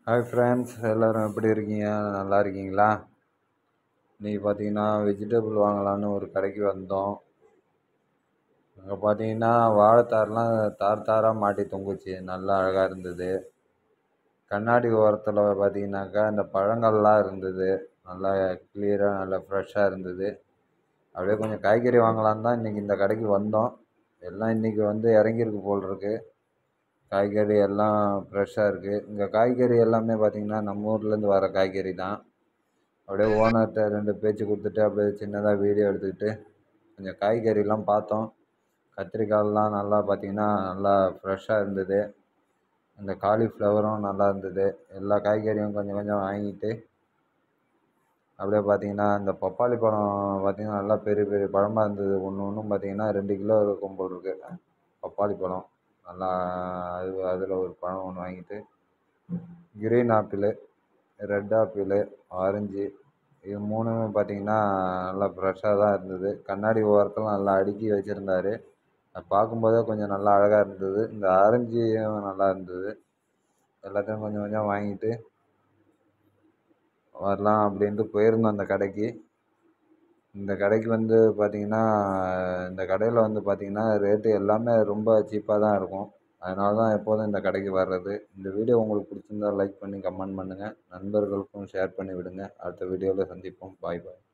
hi friends எல்லோரும் எப்படி இருக்கீங்க நல்லா இருக்கீங்களா இன்றைக்கி பார்த்தீங்கன்னா வெஜிடபிள் வாங்கலான்னு ஒரு கடைக்கு வந்தோம் அங்கே பார்த்தீங்கன்னா வாழைத்தார்லாம் தார் தாராக மாட்டி தொங்குச்சு நல்லா அழகாக இருந்தது கண்ணாடி ஓரத்தில் பார்த்தீங்கன்னாக்கா இந்த பழங்கள்லாம் இருந்தது நல்லா கிளியராக நல்லா ஃப்ரெஷ்ஷாக இருந்தது அப்படியே கொஞ்சம் காய்கறி வாங்கலான்னு தான் இன்றைக்கி இந்த கடைக்கு வந்தோம் எல்லாம் இன்றைக்கி வந்து இறங்கியிருக்கு போல் இருக்கு காய்கறி எல்லாம் ஃப்ரெஷ்ஷாக இருக்குது இங்கே காய்கறி எல்லாமே பார்த்திங்கன்னா நம்ம ஊர்லேருந்து வர காய்கறி தான் அப்படியே ஓனர்கிட்ட ரெண்டு பேச்சு கொடுத்துட்டு அப்படியே சின்னதாக வீடியோ எடுத்துக்கிட்டு கொஞ்சம் காய்கறிலாம் பார்த்தோம் கத்திரிக்காயெலாம் நல்லா பார்த்திங்கன்னா நல்லா ஃப்ரெஷ்ஷாக இருந்தது இந்த காலிஃப்ளவரும் நல்லா இருந்தது எல்லா காய்கறியும் கொஞ்சம் கொஞ்சம் வாங்கிட்டு அப்படியே பார்த்தீங்கன்னா இந்த பப்பாளி பழம் பார்த்திங்கன்னா நல்லா பெரிய பெரிய பழமாக இருந்தது ஒன்று ஒன்றும் பார்த்திங்கன்னா ரெண்டு கிலோ இருக்கும் போல் இருக்குது பப்பாளி பழம் நல்லா அது அதில் ஒரு பழம் ஒன்று வாங்கிட்டு green apple red apple orange இது மூணுமே பார்த்திங்கன்னா நல்லா ஃப்ரெஷ்ஷாக தான் இருந்தது கண்ணாடி ஓரத்தில் நல்லா அடுக்கி வச்சுருந்தாரு அதை பார்க்கும்போதே கொஞ்சம் நல்லா அழகாக இருந்தது இந்த ஆரஞ்சியும் நல்லா இருந்தது எல்லாத்தையும் கொஞ்சம் கொஞ்சம் வாங்கிட்டு வரலாம் அப்படின்ட்டு போயிருந்தோம் அந்த கடைக்கு இந்த கடைக்கு வந்து பார்த்திங்கன்னா இந்த கடையில் வந்து பார்த்திங்கன்னா ரேட்டு எல்லாமே ரொம்ப சீப்பாக தான் இருக்கும் அதனால தான் எப்போதும் இந்த கடைக்கு வர்றது இந்த வீடியோ உங்களுக்கு பிடிச்சிருந்தா லைக் பண்ணி கமெண்ட் பண்ணுங்கள் நண்பர்களுக்கும் ஷேர் பண்ணி விடுங்க அடுத்த வீடியோவில் சந்திப்போம் பாய் பாய்